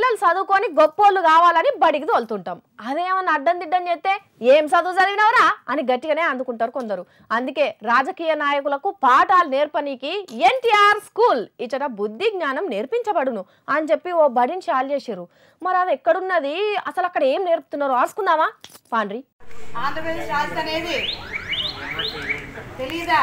పిల్లలు చదువుకొని గొప్పోళ్ళు కావాలని బడికి తోలుతుంటాం అదేమన్నా అడ్డం దిడ్డం చేస్తే ఏం చదువు చదివినవరా అని గట్టిగానే అందుకుంటారు కొందరు అందుకే రాజకీయ నాయకులకు పాఠాలు నేర్పనీకి ఎన్టీఆర్ స్కూల్ ఇచ్చట బుద్ధి జ్ఞానం నేర్పించబడును అని చెప్పి ఓ బడిని చాలు చేసారు మరి అది ఎక్కడున్నది అసలు అక్కడ ఏం నేర్పుతున్నారో ఆసుకుందామా పాండ్రి ఆంధ్రప్రదేశ్ రాజధాని ఏది తెలీదా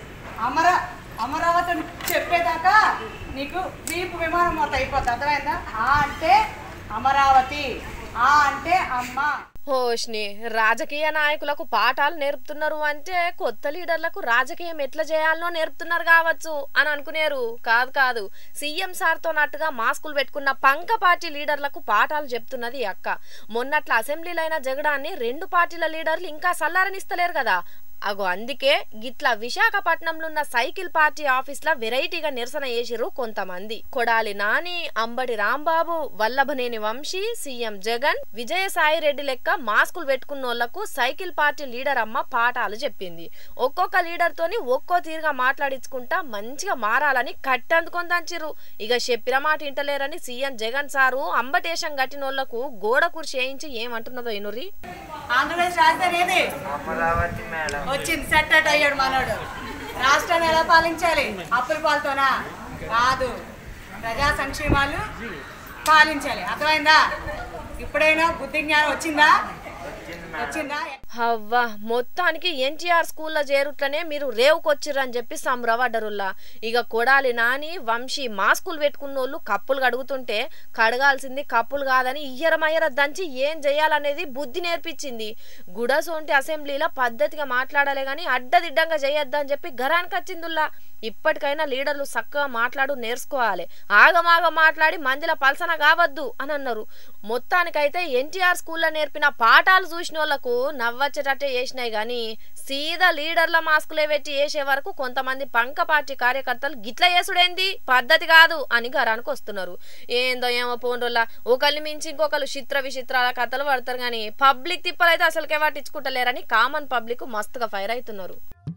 అమర అమరావతి అని చెప్పేదాకా నీకు దీపు విమానం మొత్తం అయిపోతుంది అర్థమైందా ఆ అంటే అమరావతి ఆ అంటే అమ్మ హోష్ని రాజకీయ నాయకులకు పాఠాలు నేర్పుతున్నారు అంటే కొత్త లీడర్లకు రాజకీయం ఎట్లా చేయాలనో నేర్పుతున్నారు కావచ్చు అని అనుకునేరు కాదు కాదు సీఎం సార్తో నట్టుగా మాస్కులు పెట్టుకున్న పంక పార్టీ లీడర్లకు పాఠాలు చెప్తున్నది ఈ అక్క మొన్నట్ల అసెంబ్లీలైన జగడాన్ని రెండు పార్టీల లీడర్లు ఇంకా సల్లారనిస్తలేరు కదా అగో అందుకే గిట్ల విశాఖపట్నంలో ఉన్న సైకిల్ పార్టీ ఆఫీస్ ల వెరైటీగా నిరసన చేసిరు కొంతమంది కొడాలి నాని అంబడి రాంబాబు వల్లభనేని వంశీ సీఎం జగన్ విజయసాయి రెడ్డి లెక్క మాస్కులు పెట్టుకున్నోళ్లకు సైకిల్ పార్టీ లీడర్ అమ్మ పాఠాలు చెప్పింది ఒక్కొక్క లీడర్ తోని ఒక్కో తీరుగా మాట్లాడించుకుంటా మంచిగా మారాలని కట్టందుకొని దంచిరు ఇక చెప్పిన మాట ఇంటలేరని సీఎం జగన్ సారు అంబటేశం కట్టినోళ్లకు గోడ కుర్చీ వేయించి ఏమంటున్నదో ఇనురి ఆంధ్రప్రదేశ్ రాజధాని ఏది అమరావతి మేడం వచ్చింది సెట్ అట్ అయ్యాడు మనోడు రాష్ట్రాన్ని ఎలా పాలించాలి అప్పుల పాలతోనా కాదు ప్రజా సంక్షేమాలు పాలించాలి అర్థమైందా ఇప్పుడైనా బుద్ధి జ్ఞానం వచ్చిందా వచ్చిందా హవ్వా మొత్తానికి ఎన్టీఆర్ స్కూల్లో చేరుట్లనే మీరు రేవుకొచ్చిర్రని చెప్పి సంబరపడ్డరుల్లా ఇక కొడాలి నాని వంశీ మాస్కులు పెట్టుకున్నోళ్ళు కప్పులు కడుగుతుంటే కడగాల్సింది కప్పులు కాదని ఇయ్యరమయ్యర దంచి ఏం చేయాలనేది బుద్ధి నేర్పించింది గుడసోంటి అసెంబ్లీలో పద్ధతిగా మాట్లాడాలి గాని అడ్డదిడ్డంగా చేయొద్దని చెప్పి గరానికి వచ్చిందుల్లా ఇప్పటికైనా లీడర్లు చక్కగా మాట్లాడు నేర్చుకోవాలి ఆగమాగ మాట్లాడి మందిల పల్సన కావద్దు అని అన్నారు మొత్తానికైతే ఎన్టీఆర్ స్కూల్లో నేర్పిన పాఠాలు చూసిన వాళ్ళకు నవ్వచ్చేటట్టే చేసినాయి గాని సీదా లీడర్ల మాస్కులే పెట్టి వేసే వరకు కొంతమంది పంక పార్టీ కార్యకర్తలు గిట్ల చేసుడేంది పద్ధతి కాదు అని గరానికి వస్తున్నారు ఏందో ఏమో పోండ్రోల్లా ఒకరిని మించి ఇంకొకరు చిత్ర విచిత్రాల కథలు పడతారు కానీ పబ్లిక్ తిప్పలైతే అసలుకే పట్టించుకుంటలేరని కామన్ పబ్లిక్ మస్తుగా ఫైర్ అవుతున్నారు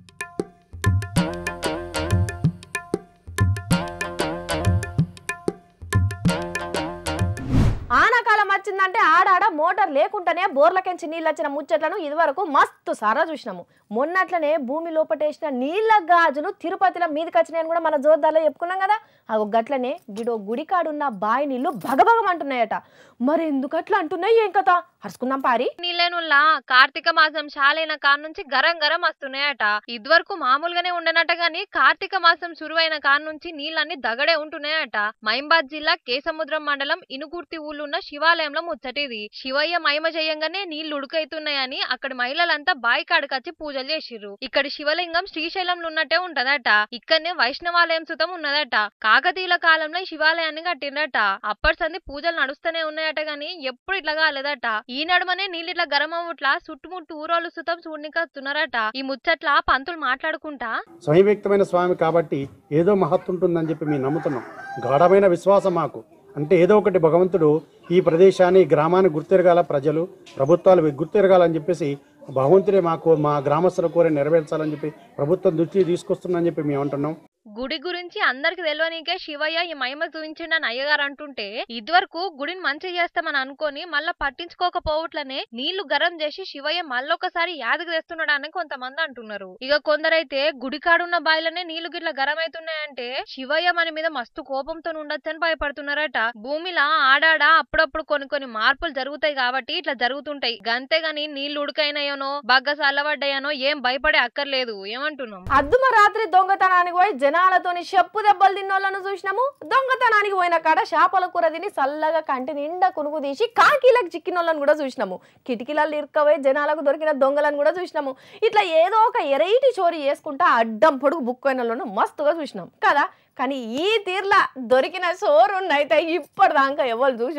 ఆనాకాలం వచ్చిందంటే ఆడాడ మోటార్ లేకుండానే బోర్లకెంచి నీళ్ళు వచ్చిన ముచ్చట్లను ఇదివరకు మస్తు సారా చూసినాము మొన్నట్లనే భూమి లోపటేసిన నీళ్ళ గాజులు తిరుపతిలో మీదకి వచ్చినాయని కూడా మన జోర్దార్లో చెప్పుకున్నాం కదా అవి గట్లనే గిడో గుడికాడున్న బావి నీళ్లు భగభగమంటున్నాయట మరి ఎందుకు అట్లా అంటున్నాయి ఏం కథ అరుచుకుందాం పారి నీళ్ళనుల్లా కార్తీక మాసం చాలైన కాడ నుంచి గరం గరం వస్తున్నాయట ఇదివరకు మామూలుగానే ఉండనట గాని కార్తీక మాసం సురువైన కాడ నుంచి నీళ్ళన్ని దగడే ఉంటున్నాయట మైంబాద్ జిల్లా కేసముద్రం మండలం ఇనుకుర్తి ఊళ్ళున్న శివాలయంలో ముచ్చటిది శివయ్య మహిమ చేయంగానే నీళ్లు ఉడుకైతున్నాయని అక్కడి మహిళలంతా బాయి కాడకచ్చి పూజలు చేసిర్రు ఇక్కడ శివలింగం శ్రీశైలంలో ఉన్నట్టే ఉంటదట ఇక్కడనే వైష్ణవాలయం సుతం ఉన్నదట కాకతీయుల కాలంలో ఈ శివాలయాన్ని కట్టిండట అప్పటి సంది పూజలు నడుస్తూనే ఉన్నాయట గాని ఎప్పుడు ఇట్లా కాలేదట ఈ నడుమనే నీళ్ళు ఇట్లా గరం అవ్వట్లా చుట్టుముట్టు ఊరోళ్ళు సుతం చూడనికస్తున్నారట ఈ ముచ్చట్ల పంతులు మాట్లాడుకుంటా స్వయం వ్యక్తమైన స్వామి కాబట్టి ఏదో మహత్తు ఉంటుందని చెప్పి మేము నమ్ముతున్నాం గాఢమైన విశ్వాసం మాకు అంటే ఏదో ఒకటి భగవంతుడు ఈ ప్రదేశాన్ని ఈ గ్రామాన్ని గుర్తిరగాల ప్రజలు ప్రభుత్వాలు గుర్తిరగాలని చెప్పేసి భగవంతుడే మాకు మా గ్రామస్తుల కోరి నెరవేర్చాలని చెప్పి ప్రభుత్వం దృష్టికి తీసుకొస్తుందని చెప్పి మేము అంటున్నాం గుడి గురించి అందరికి తెలియనికే శివయ్య ఈ మహిమ చూపించిండని అయ్యగారు అంటుంటే ఇదివరకు గుడిని మంచి చేస్తామని అనుకొని మళ్ళా పట్టించుకోకపోవట్లనే నీళ్లు గరం చేసి శివయ్య మళ్ళొకసారి యాదకి తెస్తున్నాడని కొంతమంది అంటున్నారు ఇక కొందరైతే గుడి కాడున్న బాయిలనే నీళ్లు గిట్ల గరం అవుతున్నాయంటే శివయ్య మన మీద మస్తు కోపంతో ఉండొచ్చని భయపడుతున్నారట భూమిలా ఆడాడ అప్పుడప్పుడు కొన్ని కొన్ని మార్పులు జరుగుతాయి కాబట్టి ఇట్లా జరుగుతుంటాయి గంతేగాని నీళ్లు ఉడికైనాయోనో బగ్గ చల్లబడ్డాయనో ఏం భయపడే అక్కర్లేదు ఏమంటున్నాం అద్దుమ రాత్రి దొంగతనానికి పోయి జనాలతోని చెప్పు దెబ్బలు తిన్నోళ్ళను చూసినాము దొంగతనానికి పోయిన కాడ చేపల కూర తిని చల్లగా కంటి నిండా కునుకు తీసి కాకీలకు చిక్కినోళ్ళని కూడా చూసినాము కిటికీలలో ఇరుక్కపోయి జనాలకు దొరికిన దొంగలను కూడా చూసినాము ఇట్లా ఏదో ఒక ఎరైటి చోరీ చేసుకుంటా అడ్డం పొడుగు బుక్ అయిన వాళ్ళను మస్తుగా చూసినాం కదా కానీ ఈ తీర్లా దొరికిన సోరున్నైతే ఇప్పటిదాకా ఎవరు చూసి ఉండరు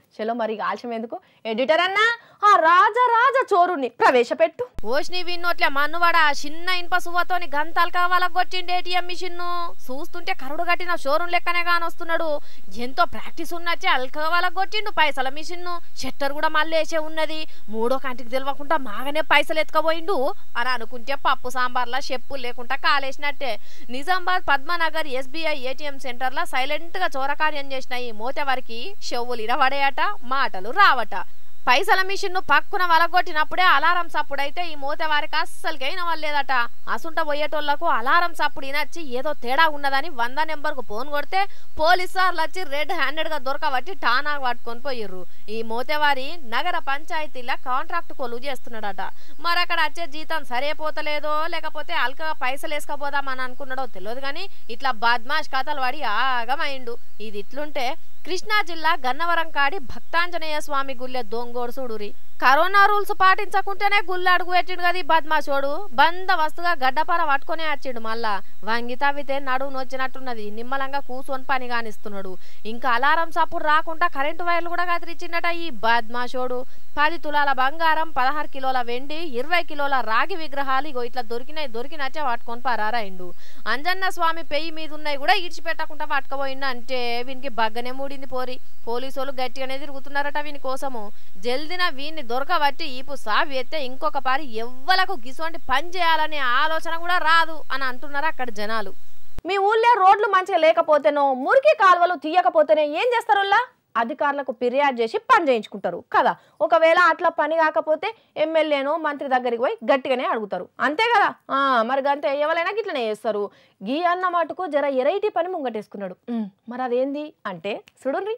చలో మరి ఇక ఆలస్యం ఎందుకు ఎడిటర్ అన్నా ఆ రాజా రాజా చోరుని ప్రవేశపెట్టు ఓష్ని విన్నోట్లే మన్నువాడ చిన్న ఇనుప సువ్వతోని గంతాలు కావాల కొట్టిండి ఏటీఎం మిషన్ చూస్తుంటే కరుడు కట్టిన షోరూమ్ లెక్కనే కానొస్తున్నాడు ఎంతో ప్రాక్టీస్ ఉన్నచ్చే అల్కవాల కొట్టిండు పైసల మిషన్ షట్టర్ కూడా మళ్ళీ వేసే ఉన్నది మూడో కంటికి తెలియకుండా మాగానే పైసలు ఎత్తుకపోయిండు అని అనుకుంటే పప్పు సాంబార్లా చెప్పులు లేకుండా కాలేసినట్టే నిజామాబాద్ పద్మనగర్ ఎస్బీఐ ఏటీఎం సెంటర్లో సైలెంట్ గా చోరకార్యం చేసిన ఈ మోతెవరికి చెవులు ఇరవడేయట మాటలు రావట పైసల మిషన్ ను పక్కున వలగొట్టినప్పుడే అలారం సప్పుడు అయితే ఈ మూత వారికి అస్సలకే వినవలేదట అసుంట పోయేటోళ్లకు అలారం సప్పుడు వినొచ్చి ఏదో తేడా ఉన్నదని వంద నెంబర్ కు ఫోన్ కొడితే పోలీసు సార్లు వచ్చి రెడ్ హ్యాండెడ్ గా దొరకబట్టి టానా పట్టుకొని పోయిర్రు ఈ మోతేవారి నగర పంచాయతీల కాంట్రాక్ట్ కొలువు చేస్తున్నాడట మరి అక్కడ వచ్చే జీతం సరిపోతలేదో లేకపోతే అల్కగా పైసలు వేసుకపోదామని అనుకున్నాడో తెలియదు కానీ ఇట్లా బద్మాష్ కథలు పడి ఆగమైండు ఇది ఇట్లుంటే కృష్ణా జిల్లా గన్నవరం కాడి భక్తాంజనేయ స్వామి గుళ్ళె దొంగోడు చూడురి కరోనా రూల్స్ పాటించకుంటేనే గుళ్ళు అడుగు పెట్టిండు కదా ఈ బద్మాషోడు బంద వస్తుగా గడ్డపార పట్టుకొని వచ్చిండు మళ్ళా వంగి తవ్వితే నడువు నొచ్చినట్టున్నది నిమ్మలంగా కూర్చొని పని కానిస్తున్నాడు ఇంకా అలారం సప్పుడు రాకుండా కరెంటు వైర్లు కూడా కదిరిచ్చిండట ఈ బద్మాషోడు పది తులాల బంగారం పదహారు కిలోల వెండి ఇరవై కిలోల రాగి విగ్రహాలు ఇగో ఇట్లా దొరికినాయి దొరికినచ్చే పట్టుకొని పరారాయిండు అంజన్న స్వామి పెయ్యి మీద ఉన్నాయి కూడా ఇడిచిపెట్టకుండా పట్టుకపోయిండు అంటే వీనికి బగ్గనే మూడింది పోరి పోలీసులు గట్టిగానే తిరుగుతున్నారట వీని కోసము జల్దిన వీన్ని దొరకబట్టి ఈపు సావి ఎత్తే ఇంకొక పారి ఎవ్వలకు గిసోంటి పని చేయాలనే ఆలోచన కూడా రాదు అని అంటున్నారు అక్కడ జనాలు మీ ఊళ్ళో రోడ్లు మంచిగా లేకపోతేనో మురికి కాలువలు తీయకపోతేనే ఏం చేస్తారుల్లా అధికారులకు ఫిర్యాదు చేసి పని చేయించుకుంటారు కదా ఒకవేళ అట్లా పని కాకపోతే ఎమ్మెల్యేనో మంత్రి దగ్గరికి పోయి గట్టిగానే అడుగుతారు అంతే కదా ఆ, మరి అంతే ఎవరైనా గిట్లనే చేస్తారు గీ అన్న మటుకు జర ఎరైటీ పని ముంగటేసుకున్నాడు ఉమ్, మరి అదేంది అంటే చూడండి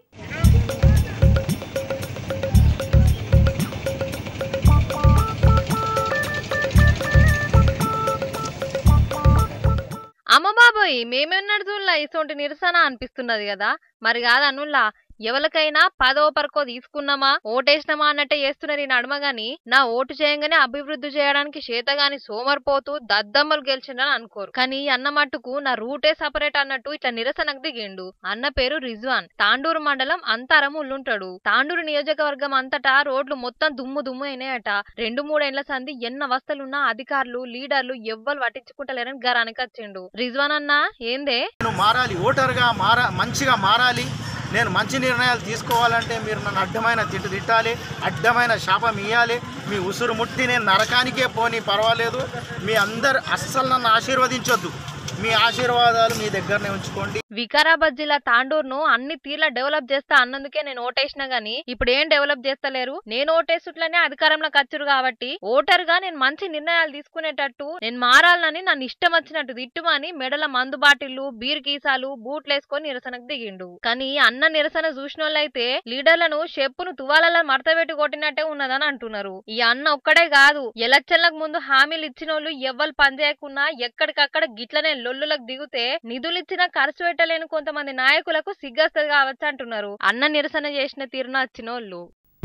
అమ్మ బాబోయ్ మేమేన్నాడు చూడలా ఇసోంటి నిరసన అనిపిస్తున్నది కదా మరి కాదు అనుల్లా ఎవరికైనా పదో పరకో తీసుకున్నామా ఓటేసినామా అన్నట్టే చేస్తున్నారు ఈ నడమ గాని నా ఓటు చేయంగానే అభివృద్ధి చేయడానికి చేతగాని సోమరిపోతూ దద్దమ్మలు గెలిచిండని అనుకోరు కానీ ఈ అన్న మట్టుకు నా రూటే సపరేట్ అన్నట్టు ఇట్లా నిరసనకు దిగిండు అన్న పేరు రిజ్వాన్ తాండూరు మండలం అంతరం ఉల్లుంటాడు తాండూరు నియోజకవర్గం అంతటా రోడ్లు మొత్తం దుమ్ము దుమ్ము అయినాయట రెండు మూడేళ్ల సంది ఎన్న అవస్థలున్నా అధికారులు లీడర్లు ఎవ్వరు పట్టించుకుంటలేరని గరానికి వచ్చిండు రిజ్వాన్ అన్న ఏందే నేను మారాలి ఓటర్గా మారా మంచిగా మారాలి నేను మంచి నిర్ణయాలు తీసుకోవాలంటే మీరు నన్ను అడ్డమైన తిట్టు తిట్టాలి అడ్డమైన శాపం ఇవ్వాలి మీ ఉసురు ముట్టి నేను నరకానికే పోని పర్వాలేదు మీ అందరు అస్సలు నన్ను ఆశీర్వదించొద్దు మీ ఆశీర్వాదాలు మీ దగ్గరనే ఉంచుకోండి వికారాబాద్ జిల్లా తాండూరును అన్ని తీర్ల డెవలప్ చేస్తా అన్నందుకే నేను ఓటేసిన గానీ ఇప్పుడు ఏం డెవలప్ చేస్తలేరు నేను ఓటేసుట్లనే అధికారంలోకి వచ్చురు కాబట్టి ఓటర్ గా నేను మంచి నిర్ణయాలు తీసుకునేటట్టు నేను మారాలని నన్ను ఇష్టం వచ్చినట్టు తిట్టుమని మెడల మందు బాటిళ్లు బీర్ కీసాలు బూట్లు వేసుకొని నిరసనకు దిగిండు కానీ అన్న నిరసన చూసినోళ్ళైతే లీడర్లను చెప్పును తువాలలో మడతబెట్టి కొట్టినట్టే ఉన్నదని అంటున్నారు ఈ అన్న ఒక్కడే కాదు ఎలక్షన్లకు ముందు హామీలు ఇచ్చినోళ్ళు ఎవ్వరు పనిచేయకున్నా ఎక్కడికక్కడ గిట్లనే లొల్లులకు దిగుతే నిధులు ఇచ్చినా ఖర్చు పెట్టలేని కొంతమంది నాయకులకు సిగ్గస్తది కావచ్చు అంటున్నారు అన్న నిరసన చేసిన తీరున వచ్చినోళ్ళు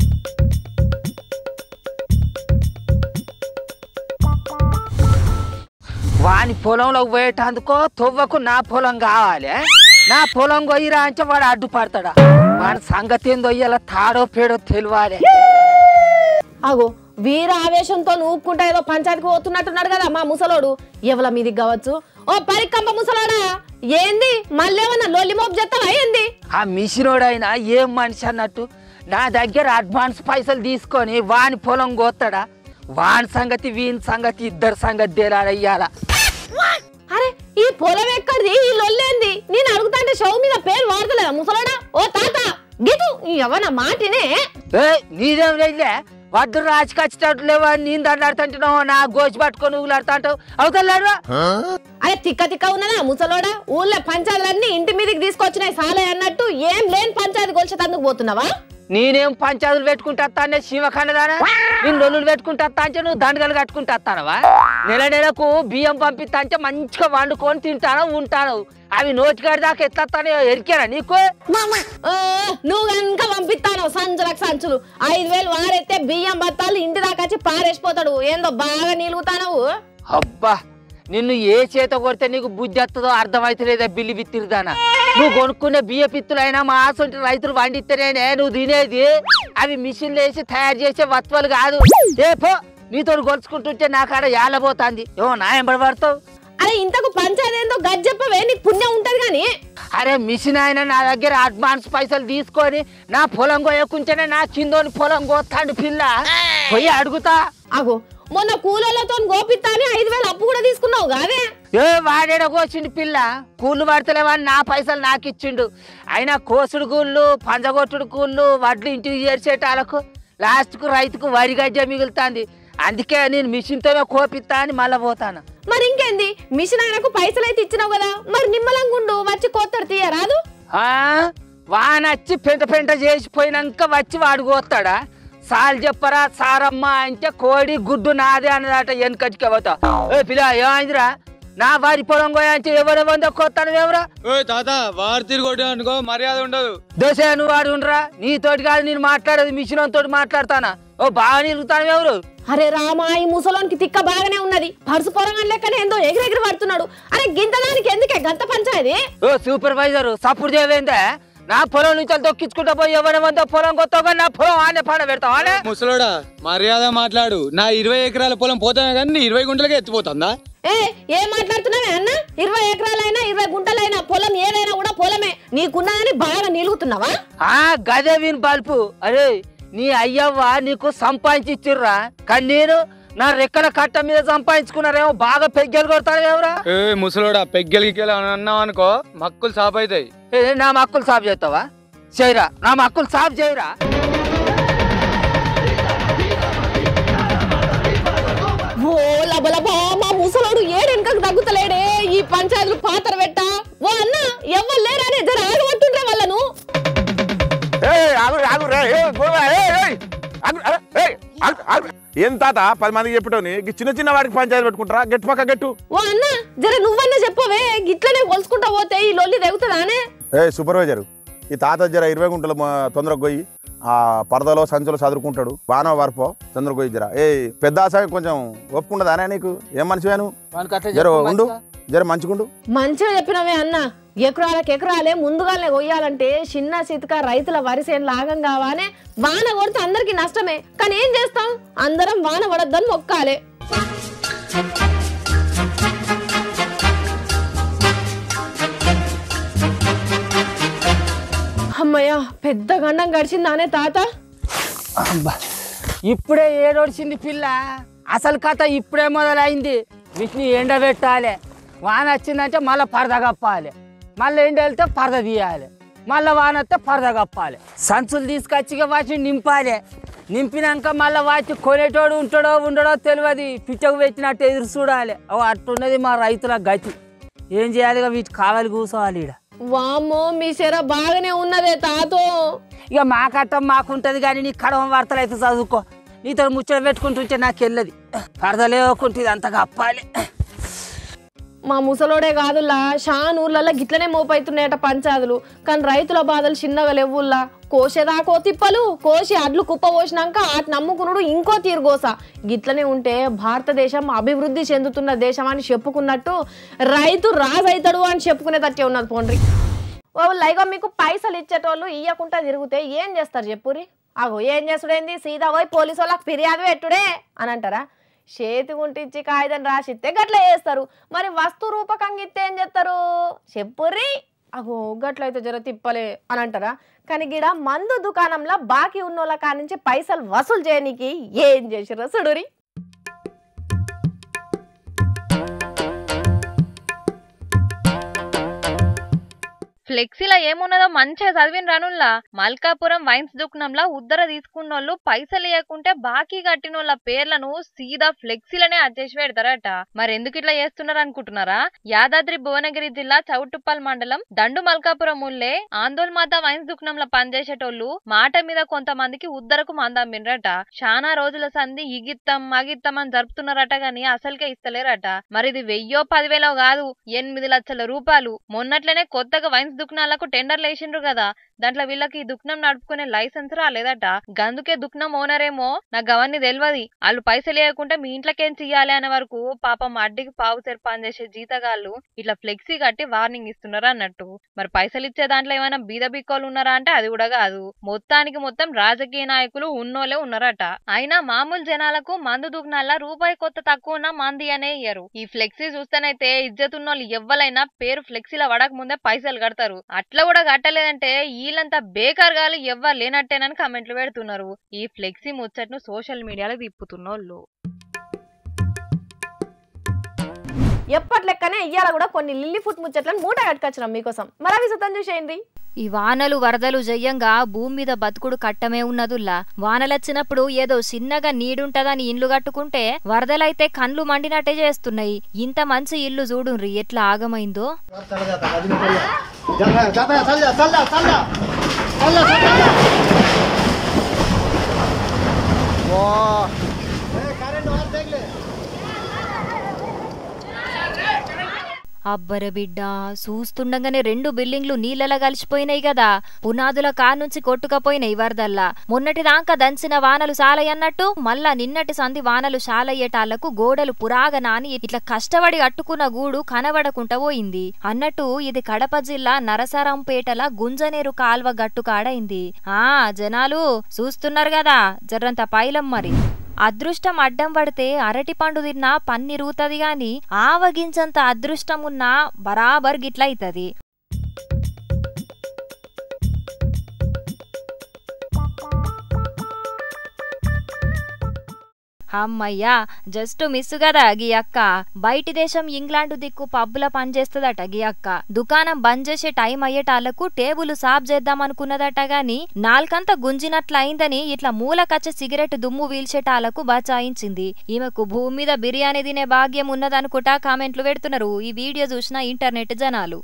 వాని పొలంలోకి పోయేటందుకో తొవ్వకు నా పొలం కావాలి నా పొలం కొయ్యిరా అంటే వాడు అడ్డుపడతాడా వాడి సంగతి ఏందో ఇలా తాడో పేడో తెలియాలి అగో వీర ఆవేశంతో ఊపుకుంటా ఏదో పంచాయతీకి పోతున్నట్టున్నాడు కదా మా ముసలోడు ఎవల మీదికి కావచ్చు ఓ పరికంప ముసలోడా ఏంది మళ్ళేమన్నా లొల్లి మోపు చేస్తావా ఏంది ఆ మిషనోడైనా ఏం మనిషి అన్నట్టు నా దగ్గర అడ్వాన్స్ పైసలు తీసుకొని వాని పొలం కోస్తాడా వాని సంగతి వీని సంగతి ఇద్దరు సంగతి తేలాడయ్యాల అరే ఈ పొలం ఎక్కడిది ఈ లొల్లేంది నేను అడుగుతాంటే షో మీద పేరు వాడతలేదా ముసలోడా ఓ తాత గిటు ఎవన మాటినే ఏ నీదేం లేదులే వడ్డు రాజుకొచ్చేటట్టు లేవా నేను దండాడుతుంటున్నావు నా గోచి పట్టుకొని ఊగులాడుతుంటావు అవుతలేరు అరే తిక్క తిక్క ఉన్నదా ముసలోడా ఊళ్ళో పంచాయతీలన్నీ ఇంటి మీదకి తీసుకొచ్చినాయి సాలే అన్నట్టు ఏం లేని పంచాయతీ కొలిచేటందుకు పోతున్నావా నేనేం పంచాదులు పెట్టుకుంటా అంటే శివఖండదానా నేను లొల్లులు పెట్టుకుంటా అంటే నువ్వు దండగలు కట్టుకుంటా వస్తానవా నెల నెలకు బియ్యం పంపిస్తా అంటే మంచిగా వండుకొని తింటాను ఉంటాను అవి నోటికాడి దాకా ఎత్తానో ఎరికారా నీకు ఆ, నువ్వు కనుక పంపిస్తాను సంచులకు సంచులు ఐదు వేలు వారెత్తే బియ్యం బత్తాలు ఇంటి దాకా వచ్చి పారేసిపోతాడు ఏందో బాగా నిలుగుతానవు అబ్బా నిన్ను ఏ చేత కొడితే నీకు బుద్ధి వస్తుందో అర్థమైతలేదా బిల్లి బిత్తిరిదానా నువ్వు కొనుక్కునే బియ్య పిత్తులైనా మా ఆసంటి రైతులు వండిస్తేనే నువ్వు తినేది అవి మిషన్లు వేసి తయారు చేసే వత్వలు కాదు ఏ పో నీతో గొలుచుకుంటుంటే నా కాడ ఏలబోతాంది ఏమో నా ఎంబడి పడతావు అరే ఇంతకు పంచాయతీ ఏందో గజ్జప్పవే నీకు పుణ్యం ఉంటది కానీ అరే మిషన్ ఆయన నా దగ్గర అడ్వాన్స్ పైసలు తీసుకొని నా పొలం కోయకుంటేనే నా కిందోని పొలం కోస్తాడు పిల్ల పోయి అడుగుతా అగో మొన్న కూలీలతో గోపిత్తా అని ఐదు వేలు అప్పు కూడా తీసుకున్నావు కాదే ఏ వాడేడ కోసిండు పిల్ల కూళ్ళు పడతలేవని నా పైసలు నాకు ఇచ్చిండు అయినా కోసుడు కూళ్ళు పంజగొట్టుడు కూళ్ళు వడ్లు ఇంటికి చేర్చేటాలకు లాస్ట్కు రైతుకు వరి గడ్డ మిగులుతుంది అందుకే నేను మిషన్తోనే కోపిస్తా అని మళ్ళీ పోతాను మరి ఇంకేంది మిషన్ ఆయనకు పైసలు అయితే ఇచ్చినావు కదా మరి నిమ్మలంగుండు వచ్చి కోత్తడు తీయరాదు ఆ? వానొచ్చి పెంట పెంట చేసిపోయినాక వచ్చి వాడు కోస్తాడా సాల్ చెప్పరా సారమ్మ అంటే కోడి గుడ్డు నాదే అన్నదట వెనకటికి పోతా ఏ పిల్ల ఏమైందిరా నా వారి పొలం కోయ అంటే ఎవరెవందో కోస్తాను ఎవరా ఓ తాత వారు తిరిగి అనుకో మర్యాద ఉండదు దోశ నువ్వు వాడు ఉండరా నీతోటి కాదు నేను మాట్లాడేది మిషన్ తోటి మాట్లాడతానా ఓ బాగా నిలుగుతాను ఎవరు అరే రామా ఈ ముసలోనికి తిక్క బాగానే ఉన్నది పరుసు పొరంగా లెక్కనే ఏందో ఎగిరెగిరి పడుతున్నాడు అరే గింతదానికి ఎందుకే గంత పంచాయది ఓ సూపర్వైజర్ సప్పుడు చేయవేందే నా పొలం నుంచి దొక్కించుకుంటా పోయి ఎవరెవందో పొలం కొత్తావు కానీ నా పొలం ఆనే పాడ పెడతావు ఆనే ముసలోడా మర్యాద మాట్లాడు నా ఇరవై ఎకరాల పొలం పోతాను కానీ నీ ఇరవై గుంటలకే ఎత్తిపోతుందా ఏ ఏం మాట్లాడుతున్నావే అన్న ఇరవై ఎకరాలైనా ఇరవై గుంటలైనా పొలం ఏదైనా కూడా పొలమే నీకున్నదని బాగా నిలుగుతున్నావా ఆ గదే విని బల్పు అరే నీ అయ్యవ్వ నీకు సంపాదించిర్రా కానీ నేను నా రెక్కల కట్ట మీద సంపాదించుకున్నారేమో బాగా పెగ్గలు కొడతాను ఎవరా ఏ ముసలోడా పెగ్గెలకి అన్నావు అనుకో మక్కులు సాప్ అవుతాయి ఏ, నా మక్కులు సాఫ్ చేస్తావా చేయరా నా మక్కులు సాఫ్ చేయరా ఓ లబలబా మా ముసలోడు ఏడెనకకు తగ్గుతలేడే ఈ పంచాయతీలు పాత్ర పెట్ట ఓ అన్న ఎవ్వరు లేరనే జర ఆగబట్టుండ్రే వాళ్ళను ఏం తాత పది మందికి చెప్పటోని ఈ చిన్న చిన్న వాడికి పంచాయతీ పెట్టుకుంటారా గట్టు పక్క గట్టు ఓ అన్న జర నువ్వన్న చెప్పవే గిట్లనే కొలుసుకుంటా పోతే ఈ లొల్లి తెగుతుందానే ఏ సూపర్వైజర్ ఈ తాత జర ఇరవై గుంటలు మా తొందరగా పోయి ఆ పరదలో సంచులో చదువుకుంటాడు వానో వరపో తొందరగా పోయి జర ఏ పెద్ద ఆశ కొంచెం ఒప్పుకుండదానే నీకు ఏం మనిషివా నువ్వు జర ఉండు జర మంచిగుండు మంచిగా చెప్పినవే అన్న ఎకరాలకు ఎకరాలే ముందుగానే కొయ్యాలంటే చిన్న సితక రైతుల వరిసేను లాగం కావానే వాన కొడితే అందరికి నష్టమే కానీ ఏం చేస్తాం అందరం వాన పడొద్దని మొక్కాలే అమ్మయ్య పెద్ద గండం గడిచిందానే తాత ఇప్పుడే ఏడొడిచింది పిల్ల అసలు కథ ఇప్పుడే మొదలైంది వీటిని ఎండబెట్టాలి వాన వచ్చిందంటే మళ్ళీ పరద కప్పాలి మళ్ళీ ఎండ వెళ్తే పరద తీయాలి మళ్ళీ వాన వస్తే పరద కప్పాలి సంచులు తీసుకొచ్చి ఇక వాటిని నింపాలి నింపినాక మళ్ళీ వాటి కొనేటోడు ఉంటాడో ఉండడో తెలియదు పిచ్చకు పెట్టినట్టు ఎదురు చూడాలి ఓ అట్టున్నది మా రైతుల గతి ఏం చేయాలి ఇక వీటి కావాలి కూర్చోవాలి ఈడ వామ్మో మీ చెర బాగానే ఉన్నదే తాతో ఇక మా కట్టం మాకుంటది కానీ నీ కడవ వార్తలు అయితే చదువుకో నీతో ముచ్చట పెట్టుకుంటుంటే నాకు వెళ్ళదు పరదలేకుంటుంది అంత కప్పాలి మా ముసలోడే కాదులా షాన్ ఊర్లలో గిట్లనే మోపైతున్నాయట పంచాదులు కానీ రైతుల బాధలు చిన్నగా లేవుల్లా కోసేదాకో తిప్పలు కోసి అడ్లు కుప్ప పోసినాక అటు నమ్ముకునుడు ఇంకో తీరుగోస గిట్లనే ఉంటే భారతదేశం అభివృద్ధి చెందుతున్న దేశం అని చెప్పుకున్నట్టు రైతు రాజైతాడు అని చెప్పుకునేటట్టే ఉన్నది పోండ్రి ఓ లైగా మీకు పైసలు ఇచ్చేటోళ్ళు ఇయ్యకుండా తిరిగితే ఏం చేస్తారు చెప్పురి అగో ఏం చేసుడేంది సీదా పోయి పోలీసు వాళ్ళకి ఫిర్యాదు పెట్టుడే అని అంటారా చేతి గుంటిచ్చి కాగితం రాసిస్తే గట్ల చేస్తారు మరి వస్తు రూపకంగా ఇస్తే ఏం చేస్తారు చెప్పుర్రి అగో గట్లయితే జర తిప్పలే అని అంటారా కానీ గిడ మందు దుకాణంలో బాకీ ఉన్నోళ్ళ కానించి పైసలు వసూలు చేయనీకి ఏం చేసిర్రు సుడురి ఫ్లెక్సీలో ఏమున్నదో మంచిగా చదివిన రనుల్లా మల్కాపురం వైన్స్ దుకాణంలో ఉద్దర తీసుకున్నోళ్ళు పైసలు ఇవ్వకుంటే బాకీ కట్టినోళ్ళ పేర్లను సీదా ఫ్లెక్సీలనే అచ్చేసి పెడతారట మరి ఎందుకు ఇట్లా చేస్తున్నారు అనుకుంటున్నారా యాదాద్రి భువనగిరి జిల్లా చౌటుప్పల్ మండలం దండు మల్కాపురం ఊళ్ళే ఆందోళ్ మాత వైన్స్ దుకాణంలో పనిచేసేటోళ్ళు మాట మీద కొంతమందికి ఉద్దరకు మందమ్మిండ్రట చాలా రోజుల సంధి ఇగిత్తం మగిత్తం అని జరుపుతున్నారట గాని అసలుకే ఇస్తలేరట మరి ఇది వెయ్యో పదివేలో కాదు ఎనిమిది లక్షల రూపాయలు మొన్నట్లనే కొత్తగా వైన్స్ దుకాణాలకు టెండర్లు వేసిండ్రు కదా దాంట్లో వీళ్ళకి దుకాణం నడుపుకునే లైసెన్స్ రాలేదట గందుకే దుకాణం ఓనర్ ఏమో నాకు అవన్నీ తెలియదు వాళ్ళు పైసలు లేకుంటే మీ ఇంట్లోకేం చెయ్యాలి అనే వరకు పాపం అడ్డికి పావు తెరపాన్ చేసే జీతగాళ్ళు ఇట్లా ఫ్లెక్సీ కట్టి వార్నింగ్ ఇస్తున్నారు అన్నట్టు మరి పైసలు ఇచ్చే దాంట్లో ఏమైనా బీద బిక్కోలు ఉన్నారా అంటే అది కూడా కాదు మొత్తానికి మొత్తం రాజకీయ నాయకులు ఉన్నోలే ఉన్నారట అయినా మామూలు జనాలకు మందు దుగ్నాల రూపాయి కొత్త తక్కువ ఉన్న మంది అనే ఇయ్యరు ఈ ఫ్లెక్సీ చూస్తేనైతే ఇజ్జతున్నోళ్ళు ఎవ్వలైనా పేరు ఫ్లెక్సీలో పడక ముందే పైసలు కడతారు అట్లా కూడా కట్టలేదంటే వీళ్ళంతా బేకార్గాలు ఎవ్వరు లేనట్టేనని కమెంట్లు పెడుతున్నారు ఈ ఫ్లెక్సీ ముచ్చట్ను సోషల్ మీడియాలో తిప్పుతున్నోళ్ళు ఎప్పటి లెక్కనే ఇయ్యాల కూడా కొన్ని లిల్లీ ఫుట్ ముచ్చట్లను మూట కట్టుకొచ్చినాం మీకోసం మరి అవి సుతం చూసేయండి ఈ వానలు వరదలు జయ్యంగా భూమి మీద బతుకుడు కట్టమే ఉన్నదుల్లా వానలొచ్చినప్పుడు ఏదో చిన్నగా నీడుంటదని ఇండ్లు కట్టుకుంటే వరదలైతే కండ్లు మండినట్టే చేస్తున్నాయి ఇంత మంచి ఇల్లు చూడుండ్రి ఎట్లా ఆగమైందో అబ్బర బిడ్డ చూస్తుండగానే రెండు బిల్డింగ్లు నీళ్ళలా కలిసిపోయినాయి కదా పునాదుల కానుంచి కొట్టుకపోయినాయి వరదల్లా మొన్నటి దాకా దంచిన వానలు సాలయ్యన్నట్టు మళ్ళా నిన్నటి సంధి వానలు సాలయ్యేటాళ్లకు గోడలు పురాగ నాని ఇట్లా కష్టపడి కట్టుకున్న గూడు కనబడకుండా పోయింది అన్నట్టు ఇది కడప జిల్లా నరసరాంపేటల గుంజనేరు కాల్వ గట్టు కాడైంది ఆ జనాలు చూస్తున్నారు కదా జర్రంత పైలం మరి అదృష్టం అడ్డం పడితే అరటి పండు తిన్నా పన్నిరుగుతది గాని ఆవగించంత అదృష్టం ఉన్నా బరాబర్ గిట్లయితది అమ్మయ్యా జస్ట్ మిస్ కదా గీ అక్క బయటి దేశం ఇంగ్లాండ్ దిక్కు పబ్బుల పనిచేస్తుందట గీ అక్క దుకాణం బంద్ చేసే టైం అయ్యేటాళ్లకు టేబుల్ సాఫ్ చేద్దాం అనుకున్నదట గాని నాల్కంత గుంజినట్లు అయిందని ఇట్లా మూలకచ్చ సిగరెట్ దుమ్ము వీల్చేటాళ్లకు బచాయించింది ఈమెకు భూమి మీద బిర్యానీ తినే భాగ్యం ఉన్నదనుకుంటా కామెంట్లు పెడుతున్నారు ఈ వీడియో చూసిన ఇంటర్నెట్ జనాలు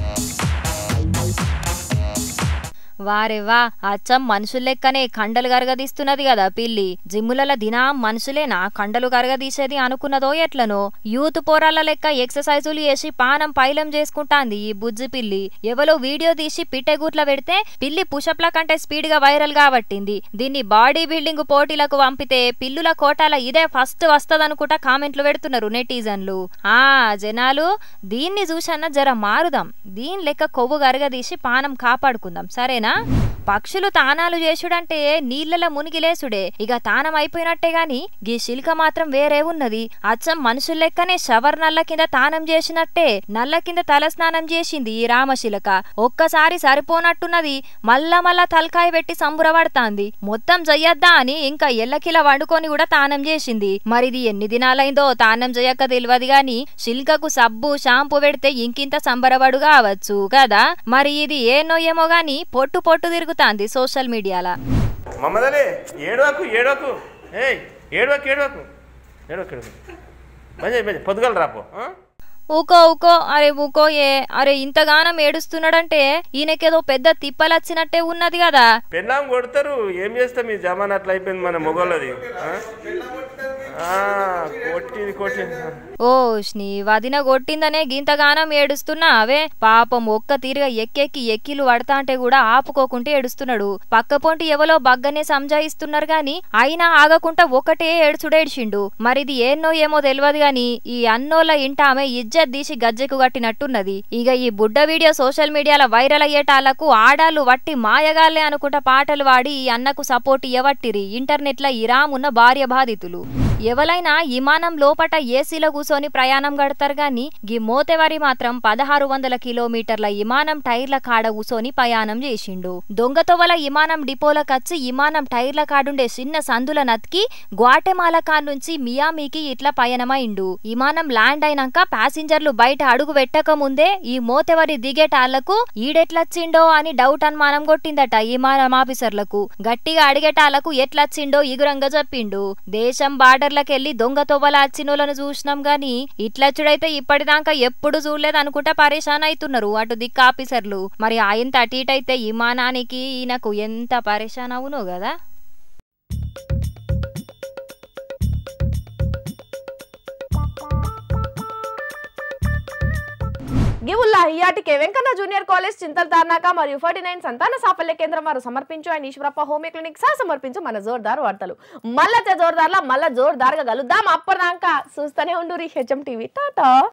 వారెవ్వా అచ్చం మనుషులెక్కనే కండలు గరగదీస్తున్నది కదా పిల్లి జిమ్ములలో దినా మనుషులేనా కండలు గరగదీసేది అనుకున్నదో ఎట్లనో యూత్ పోరాళ్ళ లెక్క ఎక్సర్సైజులు చేసి పానం పైలం చేసుకుంటాంది ఈ బుజ్జి పిల్లి ఎవలో వీడియో తీసి పిట్టెగూట్ల పెడితే పిల్లి పుషప్ల కంటే స్పీడ్ గా వైరల్ గా పట్టింది దీన్ని బాడీ బిల్డింగ్ పోటీలకు పంపితే పిల్లుల కోటాల ఇదే ఫస్ట్ వస్తదనుకుంటా కామెంట్లు పెడుతున్నారు నెటిజన్లు ఆ జనాలు దీన్ని చూసన్న జర మారుదాం దీని లెక్క కొవ్వు గరగదీసి పానం కాపాడుకుందాం సరేనా పక్షులు తానాలు చేసుడంటే నీళ్లలో మునిగిలేసుడే ఇక తానం అయిపోయినట్టే గాని గీ శిల్క మాత్రం వేరే ఉన్నది అచ్చం మనుషుల లెక్కనే షవర్ నల్ల కింద తానం చేసినట్టే నల్ల కింద తల స్నానం చేసింది ఈ రామశిలక ఒక్కసారి సరిపోనట్టున్నది మళ్ళా మళ్ళా తలకాయ పెట్టి సంబురపడతాంది మొత్తం చెయ్యొద్దా అని ఇంకా ఎల్లకిల వండుకొని కూడా తానం చేసింది మరిది ఎన్ని దినాలైందో తానం చేయక తెలియదు గాని శిల్కకు సబ్బు షాంపూ పెడితే ఇంకింత సంబరపడు కావచ్చు కదా మరి ఇది ఏనో ఏమో గాని పొట్టు పొట్టు తిరుగుతాంది సోషల్ మీడియాల మమ్మదలే ఏడవకు ఏడవకు ఏయ్ ఏడవకు ఏడవకు ఏడవకు ఏడవకు మంచి మంచి పొద్దుగల రాపో ఆ? ఊకో ఊకో అరే ఊకో ఏ అరే ఇంతగానం ఏడుస్తున్నాడంటే ఈయనకేదో పెద్ద తిప్పలచ్చినట్టే ఉన్నది కదా పెళ్ళాం కొడతారు ఏం చేస్తాం ఈ జమాన్ అట్లా అయిపోయింది మన మొగోళ్ళది ఆ? ఆ, కొట్టింది కొట్టింది ఓ నీ వదిన కొట్టిందనే గింతగానం ఏడుస్తున్నా అవే పాపం ఒక్క తీరుగా ఎక్కెక్కి ఎక్కిలు పడతాంటే కూడా ఆపుకోకుంటే ఏడుస్తున్నాడు పక్క పొంటి ఎవలో బగ్గనే సంజాయిస్తున్నారు గాని అయినా ఆగకుండా ఒకటే ఏడుచుడేడ్చిండు మరిది ఏన్నో ఏమో తెలియదు గాని ఈ అన్నోళ్ళ ఇంట ఆమె ఇజ్జత్ తీసి గజ్జెకు కట్టినట్టున్నది ఇక ఈ బుడ్డ వీడియో సోషల్ మీడియాలో వైరల్ అయ్యేటాళ్లకు ఆడాళ్ళు వట్టి మాయగాళ్ళే అనుకుంటా పాటలు వాడి ఈ అన్నకు సపోర్ట్ ఇవ్వట్టిరి ఇంటర్నెట్ల ఇరామున్న భార్య బాధితులు ఎవలైనా విమానం లోపట ఏసీలో కూసోని ప్రయాణం గడతారు గాని గీ మోతెవారి మాత్రం పదహారు వందల కిలోమీటర్ల విమానం టైర్ల కాడ కూసోని ప్రయాణం చేసిండు దొంగతొవల విమానం డిపోలకచ్చి విమానం టైర్ల కాడుండే చిన్న సందుల నతికి గ్వాటెమాల కాడ నుంచి మియామీకి ఇట్లా పయనమైండు విమానం ల్యాండ్ అయినాక ప్యాసింజర్లు బయట అడుగు పెట్టక ముందే ఈ మోతెవరి దిగేటాళ్లకు ఈడెట్లచ్చిండో అని డౌట్ అనుమానం కొట్టిందట విమానం ఆఫీసర్లకు గట్టిగా అడిగేటాళ్లకు ఎట్లచ్చిండో ఇగురంగా చెప్పిండు దేశం బార్డర్లకెళ్లి దొంగ తొవ్వల అచ్చినోళ్ళను చూసినాం గాని ఇట్లచ్చుడైతే ఇప్పటిదాకా ఎప్పుడు చూడలేదు అనుకుంటా పరేషాన్ అవుతున్నారు అటు దిక్కు ఆఫీసర్లు మరి ఆయన అటు ఇటు అయితే విమానానికి ఈయనకు ఎంత పరేషాన్ అవును కదా గివుల్లా ఇయాటికే వెంకన్న జూనియర్ కాలేజ్ చింతల్ తార్నాక మరియు ఫార్టీ నైన్ సంతాన సాఫల్య కేంద్రం వారు సమర్పించు అండ్ ఈశ్వరప్ప హోమియో క్లినిక్ సహా సమర్పించు మన జోర్దార్ వార్తలు మళ్ళా జోర్దార్లా మళ్ళా జోర్దార్గా కలుద్దాం అప్పటిదాకా చూస్తూనే ఉండు హెచ్ఎం టీవీ టాటా